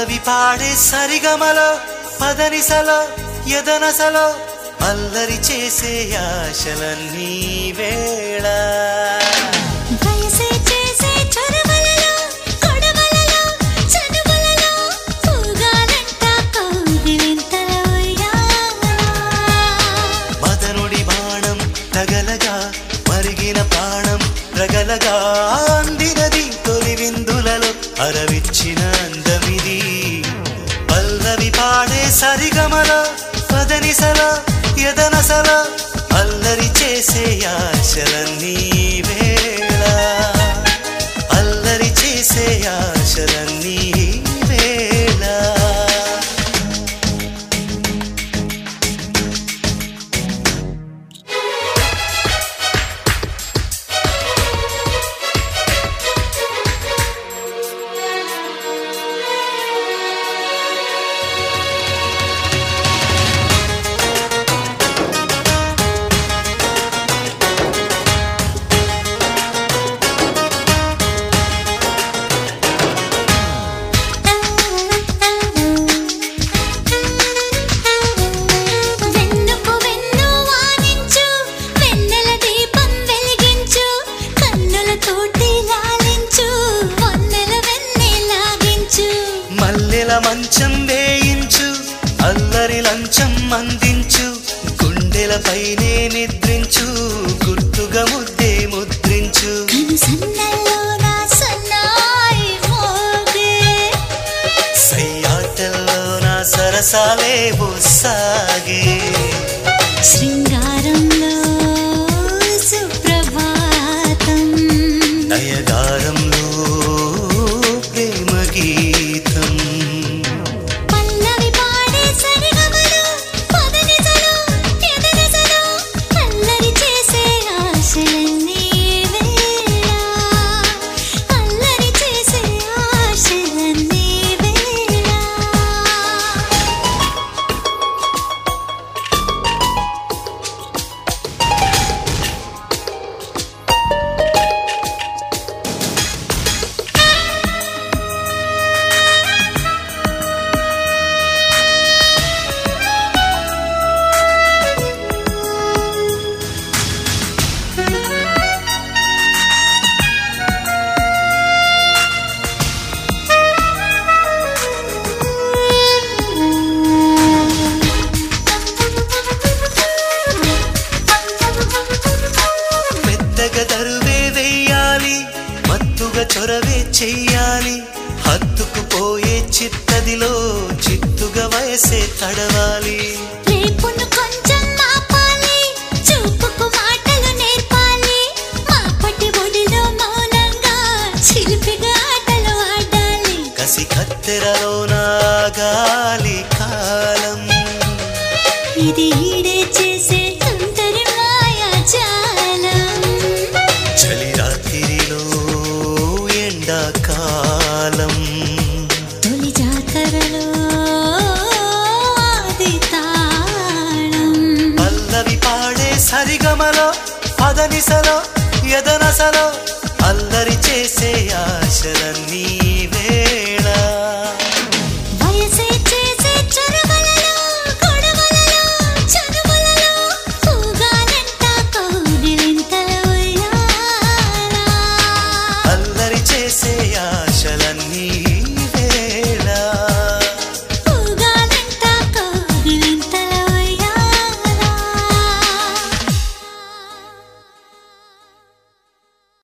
పల్లవి పాడే సరిగమలో పదనిసలో ఎదనసలో అల్లరి చేసే ఆశలన్నీ వేళ వయసే చేసే చొరవలలో కొడవలలో చనువలలో పూగాలంట కౌగిలింతల ఉయ్యాల మదనుడి బాణం తగలగా మరిగిన ప్రాణం రగలగా అందినది తొలి విందులలో అరవిచ్చిన అందమిది పల్లవి పాడే సరిగమలో పదనిసలో ఎదనసలో అల్లరి చేసే ఆశలన్నీ వేళ అల్లరి చేసే ఆశలన్నీ వేళ వెన్నుకు వెన్ను వానించు వెన్నెల దీపం వెలిగించు కన్నులతోటి లాలించు వన్నెల వెన్నె లాగించు మల్లెల మంచం వేయించు అల్లరి లంచం అందించు గుండెలపైనే నిద్రించు గుర్తుగా ముద్దే ముద్రించు కను సన్నల్లో నా సన్నాయి మోగే సయ్యాటల్లో నా సరసాలే సాగే శృంగారంలో సుప్రభాతం నయగారంలో ప్రేమ గీతం పల్లవి పాడే సరిగమలు పదనిసలు ఎదనిసలు అల్లరి చేసే ఆశలన్నీ వేళ అల్లరి చేసే ఆశలన్నీ వేళ పెద్దగా దరువే వెయ్యాలి మత్తుగా చొరవే చెయ్యాలి హత్తుకుపోయే చిత్తదిలో చిత్తుగా వయసే తడవాలి రేపును కొంచెం ఆపాలి చూపుకు మాటలు నేర్పాలి మాపటి ఒడిలో మౌనంగా చిలిపిగా ఆటలు ఆడాలి కసి కత్తెరలో నాగాలి కాలం ఇది ఈడే చేసే తుంటరి మాయాజాలం చలి రాత్రిలో ఎండాకాలం తొలి జాతరలో ఆది తాళం పల్లవి పాడే సరిగమలో పదనిసలో ఎదనసలో అల్లరి చేసే ఆశలన్నీ